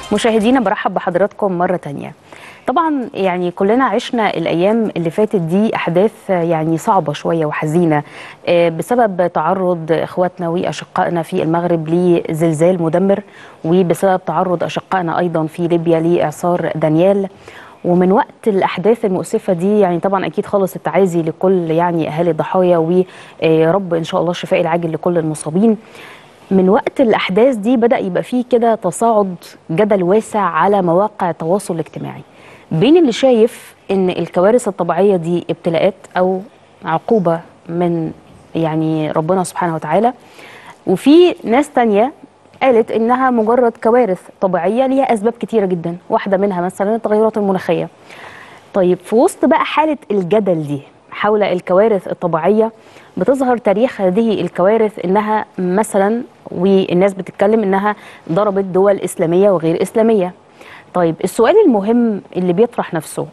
مشاهدينا برحب بحضراتكم مرة تانية طبعا يعني كلنا عشنا الأيام اللي فاتت دي أحداث يعني صعبة شوية وحزينة آه، بسبب تعرض إخواتنا وأشقائنا في المغرب لزلزال مدمر وبسبب تعرض أشقائنا أيضا في ليبيا لإعصار دانيال ومن وقت الأحداث المؤسفة دي يعني طبعا أكيد خالص التعازي لكل يعني أهالي الضحايا ورب إن شاء الله الشفاء العاجل لكل المصابين من وقت الأحداث دي بدأ يبقى فيه كده تصاعد جدل واسع على مواقع التواصل الاجتماعي بين اللي شايف إن الكوارث الطبيعية دي ابتلاءات أو عقوبة من يعني ربنا سبحانه وتعالى وفي ناس تانية قالت إنها مجرد كوارث طبيعية ليها أسباب كتيرة جدا واحدة منها مثلا التغيرات المناخية طيب في وسط بقى حالة الجدل دي حول الكوارث الطبيعية بتظهر تاريخ هذه الكوارث إنها مثلا والناس بتتكلم إنها ضربت دول إسلامية وغير إسلامية طيب السؤال المهم اللي بيطرح نفسه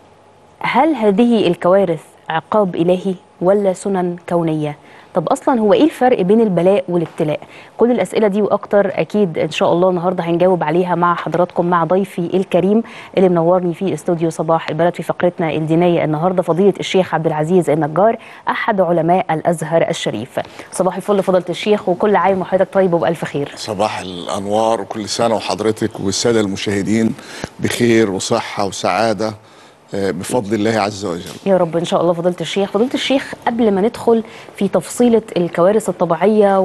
هل هذه الكوارث عقاب إلهي ولا سنن كونية؟ طب اصلا هو ايه الفرق بين البلاء والابتلاء كل الاسئله دي واكتر اكيد ان شاء الله النهارده هنجاوب عليها مع حضراتكم مع ضيفي الكريم اللي منورني في استوديو صباح البلد في فقرتنا الدينيه النهارده فضيله الشيخ عبد العزيز النجار احد علماء الازهر الشريف صباح الفل فضيله الشيخ وكل عام وحضرتك طيب وبالف خير صباح الانوار وكل سنه وحضرتك والساده المشاهدين بخير وصحه وسعاده آه، بفضل الله عز وجل يا رب ان شاء الله فضيله الشيخ فضيله الشيخ قبل ما ندخل في تفصيله الكوارث الطبيعيه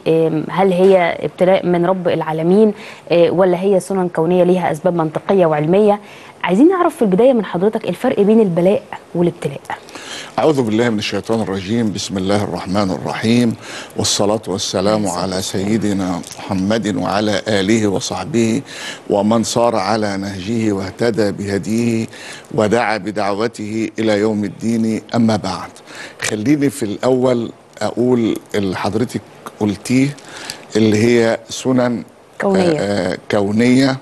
وهل هي ابتلاء من رب العالمين آه، ولا هي سنن كونيه ليها اسباب منطقيه وعلميه عايزين نعرف في البدايه من حضرتك الفرق بين البلاء والابتلاء أعوذ بالله من الشيطان الرجيم بسم الله الرحمن الرحيم والصلاة والسلام على سيدنا محمد وعلى آله وصحبه ومن صار على نهجه واهتدى بهديه ودعا بدعوته إلى يوم الدين أما بعد خليني في الأول أقول اللي حضرتك قلتيه اللي هي سنن كونية. آه، آه، كونية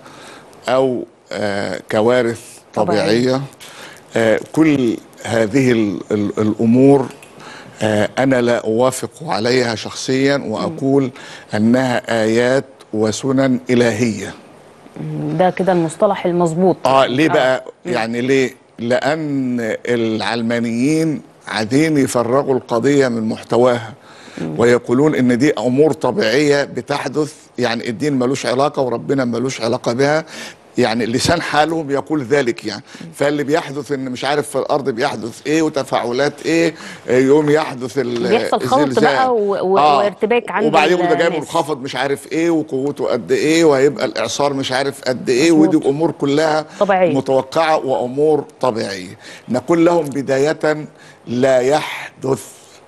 أو آه، كوارث طبيعية آه، كل هذه ال- ال- الأمور آه، أنا لا أوافق عليها شخصيا وأقول أنها آيات وسنن إلهية ده كده المصطلح المظبوط اه ليه بقى يعني ليه لان العلمانيين عايزين يفرغوا القضيه من محتواها ويقولون ان دي امور طبيعيه بتحدث يعني الدين ملوش علاقه وربنا ملوش علاقه بها يعني لسان حالهم يقول ذلك يعني فاللي بيحدث ان مش عارف في الارض بيحدث ايه وتفاعلات ايه آه، يوم يحدث ال- بيحصل خلط الزلزال. بقى و- و- وارتباك عند وبعدين يقولوا ده جاي الناس. منخفض مش عارف ايه وقوته قد ايه وهيبقى الاعصار مش عارف قد ايه مظبوط. ودي امور كلها طبيعية. متوقعه وامور طبيعيه نقول لهم بدايه لا يحدث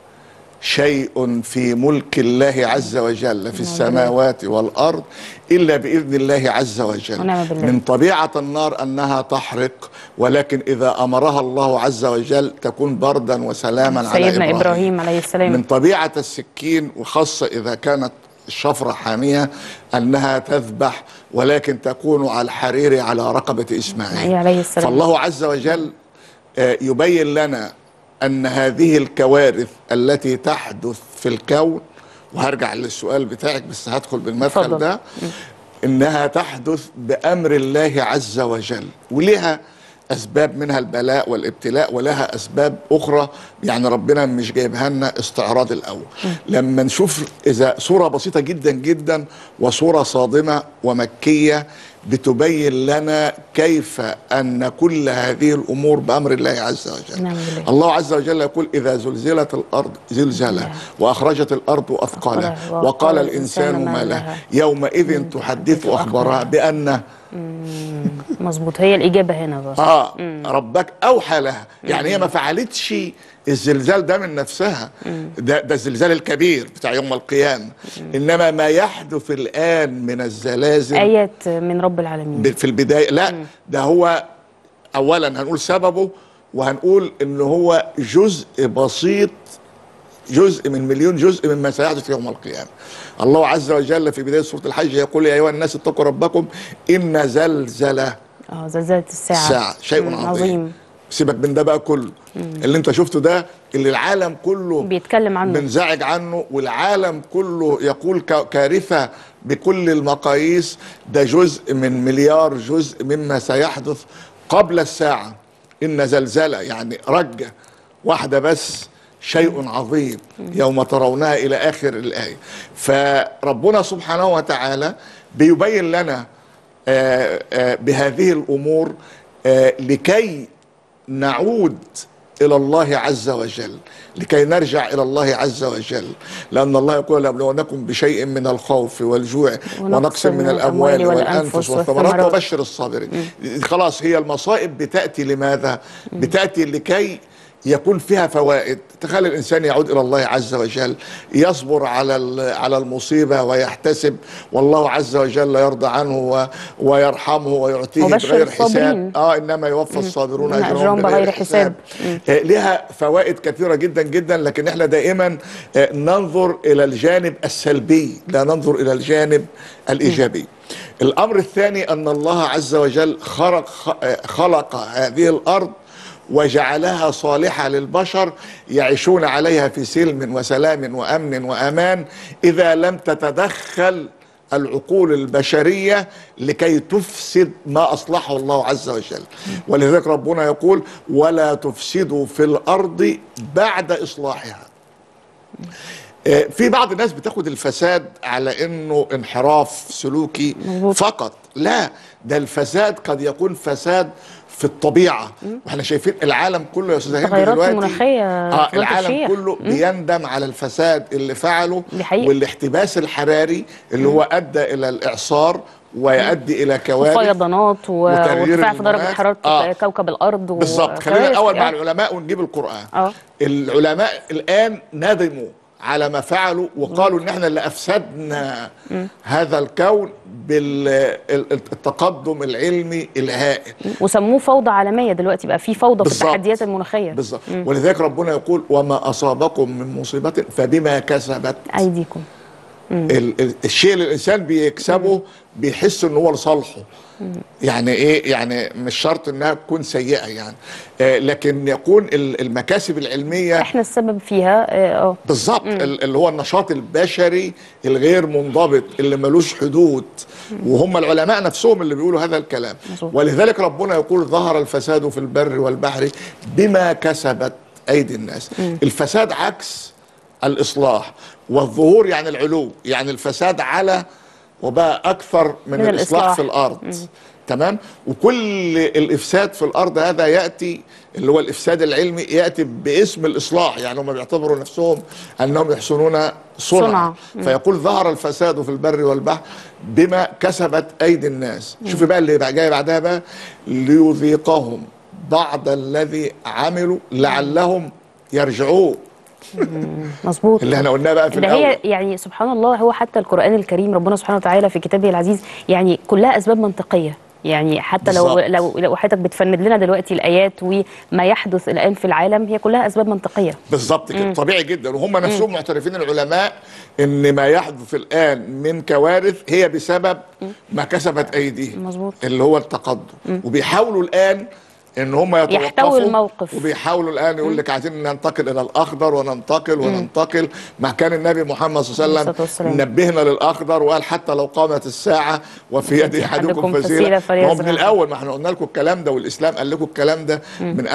شيء في ملك الله عز وجل في السماوات والارض الا باذن الله عز وجل ونعم بالله. من طبيعه النار انها تحرق ولكن اذا امرها الله عز وجل تكون بردا وسلاما على سيدنا ابراهيم عليه السلام من طبيعة السكين وخاصة إذا كانت الشفرة حامية أنها تذبح ولكن تكون على الحرير على رقبة إسماعيل عليه السلام. فالله عز وجل آه، يبين لنا أن هذه الكوارث التي تحدث في الكون وهرجع للسؤال بتاعك بس هدخل بالمدخل اتفضل. ده انها تحدث بامر الله عز وجل ولها اسباب منها البلاء والابتلاء ولها اسباب اخرى يعني ربنا مش جايبها لنا استعراض الاول لما نشوف اذا صوره بسيطه جدا جدا وصوره صادمه ومكيه بتبين لنا كيف ان كل هذه الامور بامر الله عز وجل نعم بالله. الله عز وجل يقول اذا زلزلت الارض زلزالها واخرجت الارض اثقالها أثقالها. وقال الانسان ما لها يومئذ تحدث اخبارها بان مظبوط هي الاجابه هنا بقى اه ربك اوحى لها يعني هي ما فعلتش الزلزال ده من نفسها ده ده الزلزال الكبير بتاع يوم القيامه انما ما يحدث الان من الزلازل ايات من رب العالمين ب- في البدايه لا ده هو اولا هنقول سببه وهنقول ان هو جزء بسيط جزء من مليون جزء مما سيحدث يوم القيامه الله عز وجل في بدايه سوره الحج يقول يا ايها الناس اتقوا ربكم ان زلزله اه زلزله الساعه الساعة شيء مم، عظيم. عظيم سيبك من ده بقى كله اللي انت شفته ده اللي العالم كله بيتكلم عنه منزعج عنه والعالم كله يقول كا- كارثة بكل المقاييس ده جزء من مليار جزء مما سيحدث قبل الساعة إن زلزلة يعني رجة واحدة بس شيء عظيم يوم ترونها إلى آخر الآية فربنا سبحانه وتعالى بيبين لنا آه، آه، بهذه الأمور آه، لكي نعود الى الله عز وجل لكي نرجع الى الله عز وجل لان الله يقول لنبلونكم بشيء من الخوف والجوع ونقص من الاموال والانفس والثمرات وبشر الصابرين خلاص هي المصائب بتاتي لماذا بتاتي لكي يكون فيها فوائد تخيل الانسان يعود الى الله عز وجل يصبر على ال- على المصيبه ويحتسب والله عز وجل يرضى عنه و- ويرحمه ويعطيه وبشر بغير حساب الصابرين. اه انما يوفى الصابرون إن أجرهم بغير حساب. آه، لها فوائد كثيرة جدا جدا لكن احنا دائما آه، ننظر إلى الجانب السلبي لا ننظر إلى الجانب الإيجابي الأمر الثاني أن الله عز وجل خلق, خلق هذه الأرض وجعلها صالحة للبشر يعيشون عليها في سلم وسلام وأمن وأمان إذا لم تتدخل العقول البشرية لكي تفسد ما أصلحه الله عز وجل ولذلك ربنا يقول ولا تفسدوا في الأرض بعد إصلاحها آه، في بعض الناس بتاخد الفساد على انه انحراف سلوكي مظبوط. فقط لا ده الفساد قد يكون فساد في الطبيعه واحنا شايفين العالم كله يا استاذ هند التغيرات دلوقتي المناخية اه فضيلة العالم الشيخ. كله بيندم على الفساد اللي فعله دي حقيقة. والاحتباس الحراري اللي هو ادى الى الاعصار ويؤدي الى كوارث وفيضانات و- وتغيير وارتفاع في درجه المناخ. حراره آه. كوكب الارض و- بالظبط خلينا كوارث الاول مع يعني. العلماء ونجيب القران اه العلماء الان ندموا على ما فعلوا وقالوا ان احنا اللي افسدنا هذا الكون بالتقدم العلمي الهائل وسموه فوضى عالميه دلوقتي بقى في فوضى في بالظبط. التحديات المناخيه بالظبط ولذلك ربنا يقول وما اصابكم من مصيبه فبما كسبت ايديكم ال- ال- الشيء اللي الانسان بيكسبه بيحس ان هو لصالحه يعني ايه يعني مش شرط انها تكون سيئه يعني آه لكن يكون ال- المكاسب العلميه احنا السبب فيها اه آه. بالظبط ال- اللي هو النشاط البشري الغير منضبط اللي ملوش حدود وهم العلماء نفسهم اللي بيقولوا هذا الكلام مظبوط. ولذلك ربنا يقول ظهر الفساد في البر والبحر بما كسبت ايدي الناس الفساد عكس الاصلاح والظهور يعني العلو يعني الفساد على وبقى اكثر من, من الاصلاح الإصلاح. في الارض تمام وكل الافساد في الارض هذا ياتي اللي هو الافساد العلمي ياتي باسم الاصلاح يعني هم بيعتبروا نفسهم انهم يحسنون صنعا صنعا. فيقول ظهر الفساد في البر والبحر بما كسبت ايدي الناس شوفي بقى اللي بقى جاي بعدها بقى ليذيقهم بعض الذي عملوا لعلهم يرجعون مظبوط اللي احنا قلناه بقى في ده الاول هي يعني سبحان الله هو حتى القرآن الكريم ربنا سبحانه وتعالى في كتابه العزيز يعني كلها أسباب منطقية يعني حتى لو بالظبط. لو لو حضرتك بتفند لنا دلوقتي الآيات وما يحدث الآن في العالم هي كلها أسباب منطقية بالظبط كده طبيعي جدا وهم نفسهم معترفين العلماء ان ما يحدث الان من كوارث هي بسبب ما كسبت ايديهم مظبوط. اللي هو التقدم وبيحاولوا الان ان هم يتوقفوا يحتووا الموقف. وبيحاولوا الان يقول لك عايزين ننتقل الى الاخضر وننتقل وننتقل ما كان النبي محمد صلى الله عليه الصلاة وسلم والسلام. نبهنا للاخضر وقال حتى لو قامت الساعه وفي يد احدكم أحدكم فسيله فسيلة ما هو فليزرع. من الاول ما احنا قلنا لكم الكلام ده والاسلام قال لكم الكلام ده من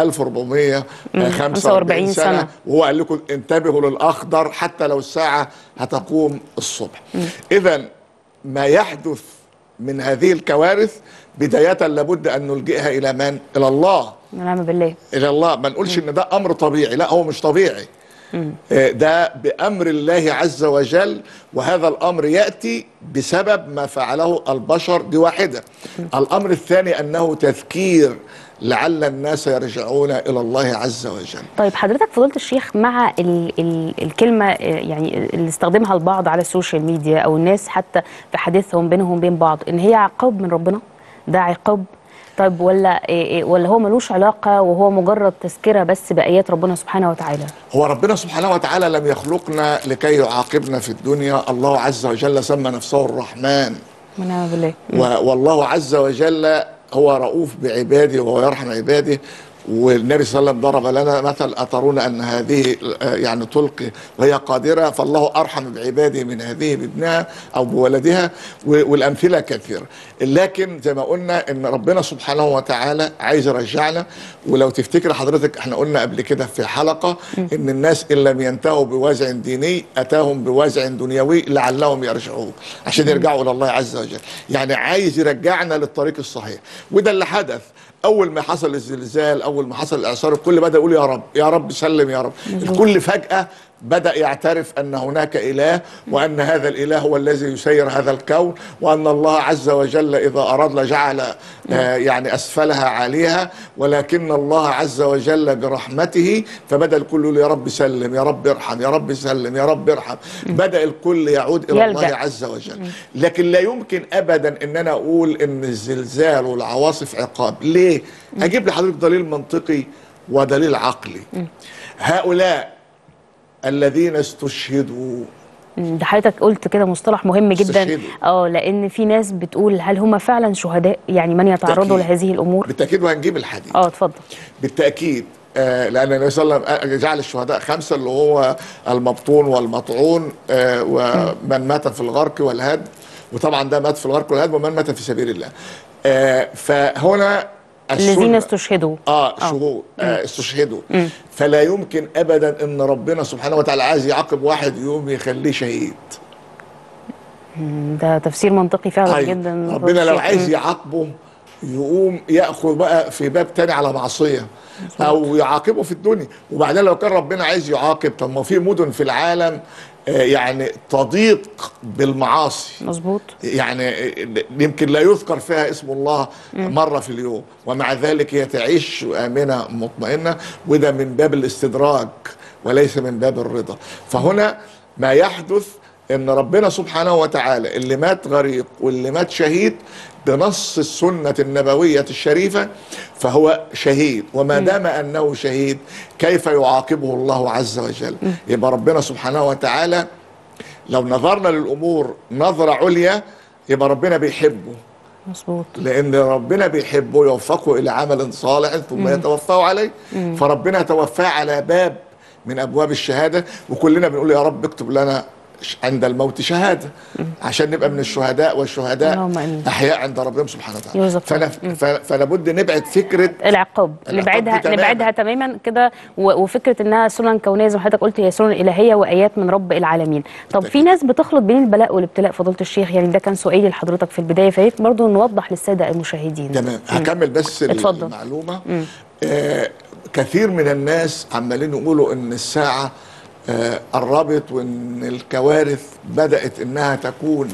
1445 45 سنه, سنة. سنة وهو قال لكم انتبهوا للاخضر حتى لو الساعه هتقوم الصبح اذا ما يحدث من هذه الكوارث بدايه لابد ان نلجئها الى من الى الله ونعم بالله الى الله ما نقولش ان ده امر طبيعي لا هو مش طبيعي آه، ده بامر الله عز وجل وهذا الامر ياتي بسبب ما فعله البشر دي واحده الامر الثاني انه تذكير لعل الناس يرجعون الى الله عز وجل طيب حضرتك فضلت الشيخ مع ال ال الكلمة آه، يعني اللي استخدمها البعض على السوشيال ميديا أو الناس حتى في حديثهم بينهم وبين بعض إن هي عقاب من ربنا ده عقاب طيب ولا إيه إيه ولا هو ملوش علاقة وهو مجرد تذكرة بس بآيات ربنا سبحانه وتعالى هو ربنا سبحانه وتعالى لم يخلقنا لكي يعاقبنا في الدنيا الله عز وجل سمى نفسه الرحمن ونعم بالله و- والله عز وجل هو رؤوف بعباده وهو يرحم عباده والنبي صلى الله عليه وسلم ضرب لنا مثل أترون أن هذه آه، يعني تلقي وهي قادرة فالله أرحم بعباده من هذه بابنها أو بولدها و- والأمثلة كثيرة لكن زي ما قلنا أن ربنا سبحانه وتعالى عايز يرجعنا ولو تفتكر حضرتك احنا قلنا قبل كده في حلقة أن الناس إن لم ينتهوا بوازع ديني أتاهم بوازع دنيوي لعلهم يرجعون عشان يرجعوا إلى الله عز وجل يعني عايز يرجعنا للطريق الصحيح وده اللي حدث اول ما حصل الزلزال اول ما حصل الاعصار الكل بدا يقول يا رب يا رب سلم يا رب الكل فجاه بدا يعترف ان هناك اله وان هذا الاله هو الذي يسير هذا الكون وان الله عز وجل اذا اراد لجعل آه يعني اسفلها عاليها ولكن الله عز وجل برحمته فبدا الكل يقول يا رب سلم يا رب ارحم يا رب سلم يا رب ارحم بدا الكل يعود الى يلجأ. الله عز وجل لكن لا يمكن ابدا ان انا اقول ان الزلزال والعواصف عقاب ليه اجيب لحضرتك دليل منطقي ودليل عقلي هؤلاء الذين استشهدوا مم، ده حضرتك قلت كده مصطلح مهم جدا استشهدوا. اه لان في ناس بتقول هل هم فعلا شهداء يعني من يتعرضوا بالتأكيد. لهذه الامور بالتاكيد وهنجيب الحديث اه اتفضل بالتاكيد آه لان النبي صلى الله عليه وسلم جعل الشهداء خمسه اللي هو المبطون والمطعون آه ومن مات في الغرق والهد وطبعا ده مات في الغرق والهد ومن مات في سبيل الله آه فهنا الذين السنة- استشهدوا اه شهود آه استشهدوا فلا يمكن ابدا ان ربنا سبحانه وتعالى عايز يعاقب واحد يوم يخليه شهيد مم، ده تفسير منطقي فعلا أيوة. جدا ربنا لو شيء. عايز مم. يعاقبه يقوم ياخذ بقى في باب تاني على معصيه او يعاقبه في الدنيا وبعدين لو كان ربنا عايز يعاقب طب ما في مدن في العالم آه، يعني تضيق بالمعاصي مظبوط يعني يمكن لا يذكر فيها اسم الله مرة في اليوم ومع ذلك هي تعيش آمنة مطمئنة وده من باب الاستدراج وليس من باب الرضا فهنا ما يحدث ان ربنا سبحانه وتعالى اللي مات غريق واللي مات شهيد بنص السنة النبوية الشريفة فهو شهيد وما دام أنه شهيد كيف يعاقبه الله عز وجل يبقى ربنا سبحانه وتعالى لو نظرنا للامور نظره عليا يبقى ربنا بيحبه مظبوط لان ربنا بيحبه يوفقه الى عمل صالح ثم يتوفاه عليه فربنا توفاه على باب من ابواب الشهاده وكلنا بنقول يا رب اكتب لنا ش- عند الموت شهاده عشان نبقى من الشهداء والشهداء اللهم آمين. احياء عند ربنا سبحانه وتعالى يرزق فلا فلا بد نبعد فكره العقاب العقاب نبعدها تماماً. نبعدها تماما كده و- وفكره انها سنن كونيه زي ما حضرتك قلت هي سنن الهيه وايات من رب العالمين طب في بالتأكيد. ناس بتخلط بين البلاء والابتلاء فضيله الشيخ يعني ده كان سؤالي لحضرتك في البدايه فياريت برضه نوضح للساده المشاهدين تمام هكمل بس اتفضل. المعلومه آه كثير من الناس عمالين يقولوا ان الساعه آه قربت وان الكوارث بدات انها تكون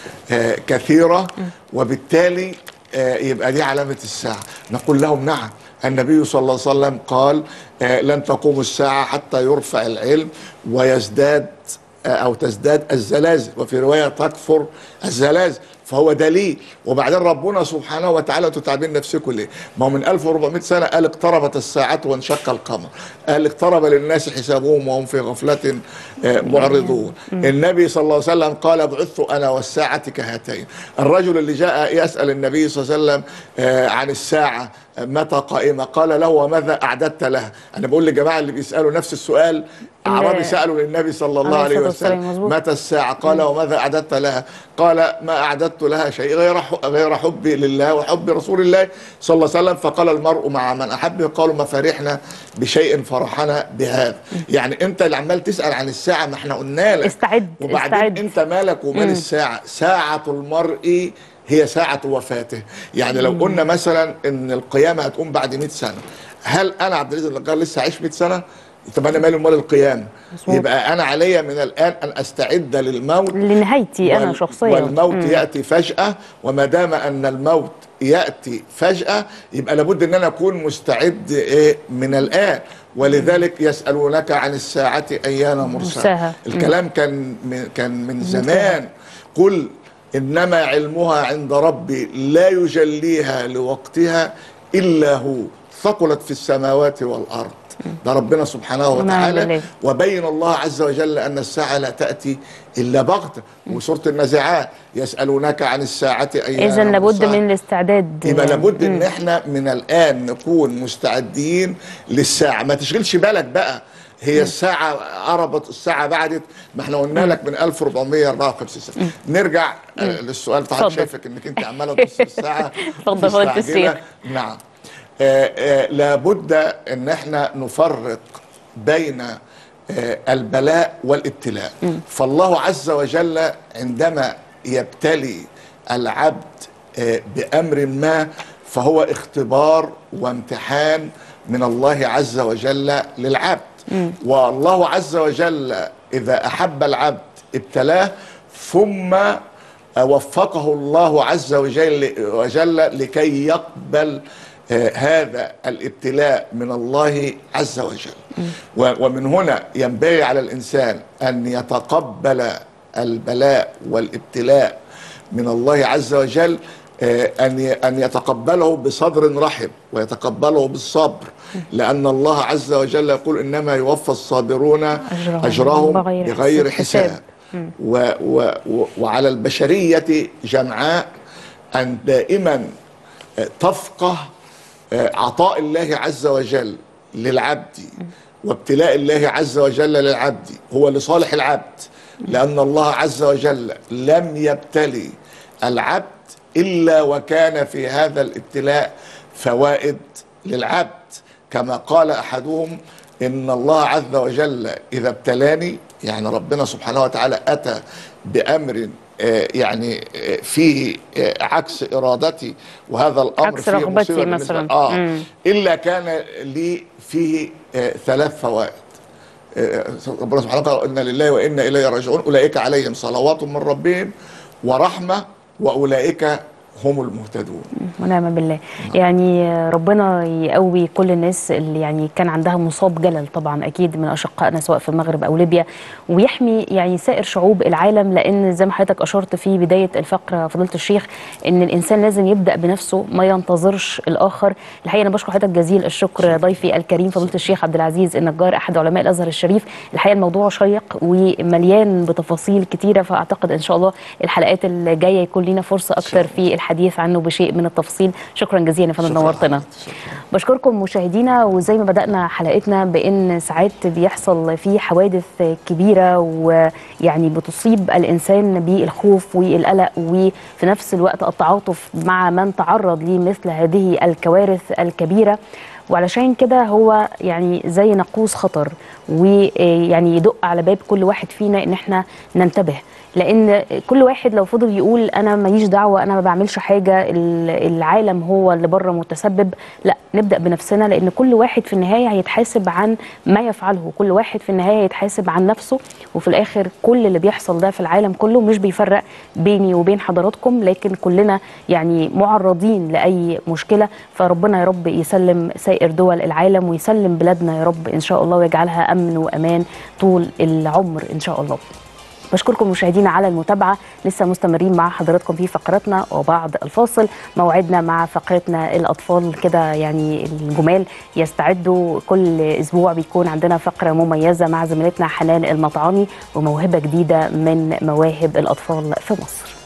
آه كثيره وبالتالي آه يبقى دي علامه الساعه نقول لهم نعم النبي صلى الله عليه وسلم قال آه لن تقوم الساعه حتى يرفع العلم ويزداد او تزداد الزلازل وفي روايه تكفر الزلازل فهو دليل وبعدين ربنا سبحانه وتعالى تتعبين نفسكم ليه؟ ما هو من 1400 سنه قال اقتربت الساعه وانشق القمر قال اقترب للناس حسابهم وهم في غفله آه، معرضون النبي صلى الله عليه وسلم قال بعثت انا والساعه كهاتين الرجل اللي جاء يسال النبي صلى الله عليه وسلم آه، عن الساعه متى قائمة قال له وماذا أعددت لها أنا بقول للجماعة اللي بيسألوا نفس السؤال أعرابي سألوا للنبي صلى الله عليه عليه الصلاة والسلام، وسلم مظبوط. متى الساعة قال وماذا أعددت لها قال ما أعددت لها شيء غير ح- غير حبي لله وحب رسول الله صلى الله عليه وسلم فقال المرء مع من أحب قالوا ما فرحنا بشيء فرحنا بهذا يعني أنت اللي عمال تسأل عن الساعة ما احنا قلنا لك استعد وبعدين استعد انت مالك ومال الساعه ساعه المرء هي ساعه وفاته يعني لو قلنا مثلا ان القيامه هتقوم بعد 100 سنه هل انا عبد العزيز النجار لسه عايش 100 سنه طب انا مالي ومال القيامه مظبوط. يبقى انا عليا من الان ان استعد للموت لنهايتي انا وال- شخصيا والموت مم. ياتي فجاه وما دام ان الموت ياتي فجاه يبقى لابد ان انا اكون مستعد ايه من الان ولذلك يسالونك عن الساعه ايان مرساها. مرساها الكلام كان من كان من زمان قل انما علمها عند ربي لا يجليها لوقتها الا هو ثقلت في السماوات والارض ده ربنا سبحانه ونعم وتعالى بالله. وبين الله عز وجل أن الساعة لا تأتي إلا بغتة وسورة النازعات يسألونك عن الساعة أيان اذا لابد مرساها. من الاستعداد يبقى يعني. لابد ان مم. احنا من الان نكون مستعدين للساعه ما تشغلش بالك بقى هي الساعة قربت الساعة بعدت ما احنا قلنا لك من 1454 سنة نرجع آه، للسؤال بتاعك اتفضل. شايفك انك انت عمالة تبص في الساعة اتفضل فضيلة مستعجلة. الشيخ. نعم آه، آه، لابد ان احنا نفرق بين آه، البلاء والابتلاء فالله عز وجل عندما يبتلي العبد آه، بامر ما فهو اختبار وامتحان من الله عز وجل للعبد والله عز وجل اذا احب العبد ابتلاه ثم وفقه الله عز وجل, وجل لكي يقبل آه، هذا الابتلاء من الله عز وجل و- ومن هنا ينبغي على الإنسان أن يتقبل البلاء والابتلاء من الله عز وجل آه، أن ي- أن يتقبله بصدر رحب ويتقبله بالصبر لأن الله عز وجل يقول إنما يوفى الصابرون أجرهم أجرهم بغير بغير حساب. حساب و و و وعلى البشرية جمعاء أن دائما آه، تفقه آه، عطاء الله عز وجل للعبد وابتلاء الله عز وجل للعبد هو لصالح العبد لأن الله عز وجل لم يبتلي العبد إلا وكان في هذا الابتلاء فوائد للعبد كما قال أحدهم إن الله عز وجل إذا ابتلاني يعني ربنا سبحانه وتعالى أتى بأمر آه، يعني آه، فيه آه، عكس إرادتي وهذا الأمر عكس فيه رغبتي مصيبة بالنسبة- مثلاً. آه مم. إلا كان لي فيه آه، ثلاث فوائد آه، ربنا سبحانه وتعالى إنا لله وإنا إليه راجعون أولئك عليهم صلوات من ربهم ورحمة وأولئك هم المهتدون ونعم بالله يعني ربنا يقوي كل الناس اللي يعني كان عندها مصاب جلل طبعا اكيد من اشقائنا سواء في المغرب او ليبيا ويحمي يعني سائر شعوب العالم لان زي ما حضرتك اشرت في بدايه الفقره فضيله الشيخ ان الانسان لازم يبدا بنفسه ما ينتظرش الاخر الحقيقه انا بشكر حضرتك جزيل الشكر ضيفي الكريم فضيله الشيخ عبد العزيز النجار احد علماء الازهر الشريف الحقيقه الموضوع شيق ومليان بتفاصيل كتيره فاعتقد ان شاء الله الحلقات اللي جايه يكون لنا فرصه اكتر في الحديث عنه بشيء من التفصيل شكرا جزيلا يا فندم شكراً نورتنا حضرتك. شكراً. بشكركم مشاهدينا وزي ما بدأنا حلقتنا بأن ساعات بيحصل في حوادث كبيرة ويعني بتصيب الإنسان بالخوف والقلق وفي نفس الوقت التعاطف مع من تعرض لمثل هذه الكوارث الكبيرة وعلشان كده هو يعني زي ناقوس خطر ويعني يدق على باب كل واحد فينا ان احنا ننتبه لان كل واحد لو فضل يقول انا ماليش دعوه انا ما بعملش حاجه ال- العالم هو اللي بره متسبب لا نبدا بنفسنا لان كل واحد في النهايه هيتحاسب عن ما يفعله كل واحد في النهايه هيتحاسب عن نفسه وفي الاخر كل اللي بيحصل ده في العالم كله مش بيفرق بيني وبين حضراتكم لكن كلنا يعني معرضين لاي مشكله فربنا يا رب يسلم سائر دول العالم ويسلم بلادنا يا رب ان شاء الله ويجعلها امن وامان طول العمر ان شاء الله بشكركم مشاهدينا على المتابعة لسه مستمرين مع حضراتكم في فقرتنا وبعد الفاصل موعدنا مع فقرتنا الأطفال كده يعني الجمال يستعدوا كل أسبوع بيكون عندنا فقرة مميزة مع زميلتنا حنان المطعمي وموهبة جديدة من مواهب الأطفال في مصر